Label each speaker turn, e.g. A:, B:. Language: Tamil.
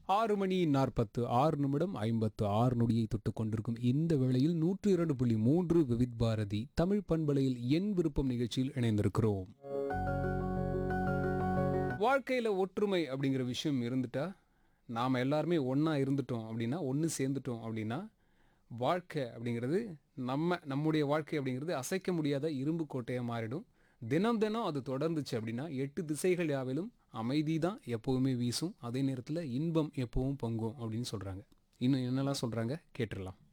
A: ஆறு மணி நாற்பத்து ஆறு நிமிடம் ஐம்பத்து ஆறு நொடியை தொட்டு கொண்டிருக்கும் இந்த வேளையில் நூற்று இரண்டு புள்ளி மூன்று விவித் பாரதி தமிழ் பண்பலையில் என் விருப்பம் நிகழ்ச்சியில் இணைந்திருக்கிறோம் வாழ்க்கையில் ஒற்றுமை அப்படிங்கிற விஷயம் இருந்துட்டா நாம் எல்லாருமே ஒன்றா இருந்துட்டோம் அப்படின்னா ஒன்று சேர்ந்துட்டோம் அப்படின்னா வாழ்க்கை அப்படிங்கிறது நம்ம நம்முடைய வாழ்க்கை அப்படிங்கிறது அசைக்க முடியாத இரும்பு கோட்டையாக மாறிடும் தினம் தினம் அது தொடர்ந்துச்சு அப்படின்னா எட்டு திசைகள் யாவிலும் அமைதி தான் எப்போவுமே வீசும் அதே நேரத்தில் இன்பம் எப்பவும் பொங்கும் அப்படின்னு சொல்கிறாங்க இன்னும் என்னெல்லாம் சொல்கிறாங்க கேட்டுடலாம்